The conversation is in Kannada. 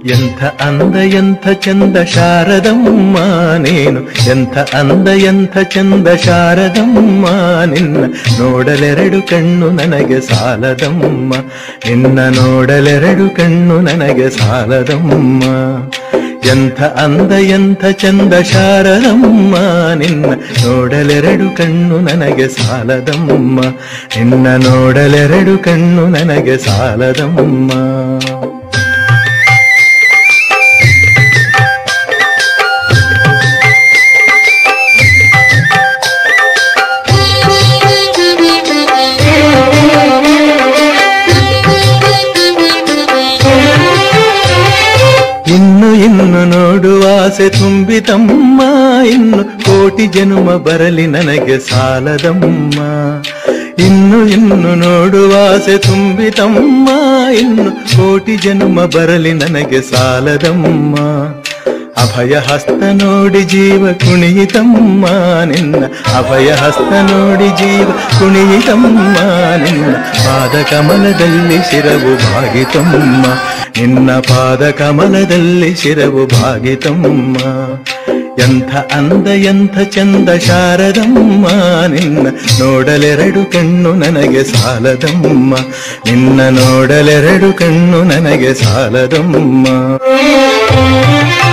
ಎಂಥ ಅಂದ ಎಂಥ ಚಂದ ಶಾರದಮ್ಮ ನೀನು ಎಂಥ ಅಂದ ಎಂಥ ಚಂದ ಶಾರದಮ್ಮ ನಿನ್ನ ನೋಡಲೆರಡು ಕಣ್ಣು ನನಗೆ ಸಾಲದಮ್ಮ ನಿನ್ನ ನೋಡಲೆರಡು ಕಣ್ಣು ನನಗೆ ಸಾಲದಮ್ಮ ಎಂಥ ಅಂದ ಎಂಥ ಚಂದ ಶಾರದಮ್ಮ ನಿನ್ನ ನೋಡಲೆರಡು ಕಣ್ಣು ನನಗೆ ಸಾಲದಮ್ಮ ನಿನ್ನ ನೋಡಲೆರಡು ಕಣ್ಣು ನನಗೆ ಸಾಲದಮ್ಮ ಇನ್ನು ಇನ್ನು ನೋಡುವ ಆಸೆ ತುಂಬಿತಮ್ಮ ಇನ್ನು ಕೋಟಿ ಜನ್ಮ ಬರಲಿ ನನಗೆ ಸಾಲದಮ್ಮ ಇನ್ನು ಇನ್ನು ನೋಡುವ ಆಸೆ ತುಂಬಿತಮ್ಮ ಇನ್ನು ಕೋಟಿ ಜನ್ಮ ಬರಲಿ ನನಗೆ ಸಾಲದಮ್ಮ ಅಭಯ ಹಸ್ತ ನೋಡಿ ಜೀವ ಕುಣಿಯಿತಮ್ಮ ನಿನ್ನ ಅಭಯ ಹಸ್ತ ನೋಡಿ ಜೀವ ಕುಣಿಯಿತಮ್ಮ ನಿನ್ನ ಪಾದ ಕಮಲದಲ್ಲಿ ಶಿರವು ಭಾಗಿತಮ್ಮ ನಿನ್ನ ಪಾದ ಕಮಲದಲ್ಲಿ ಶಿರವು ಭಾಗಿತಮ್ಮ ಎಂಥ ಅಂದ ಎಂಥ ಚಂದ ಶಾರದಮ್ಮ ನಿನ್ನ ನೋಡಲೆರಡು ಕಣ್ಣು ನನಗೆ ಸಾಲದಮ್ಮ ನಿನ್ನ ನೋಡಲೆರಡು ಕಣ್ಣು ನನಗೆ ಸಾಲದಮ್ಮ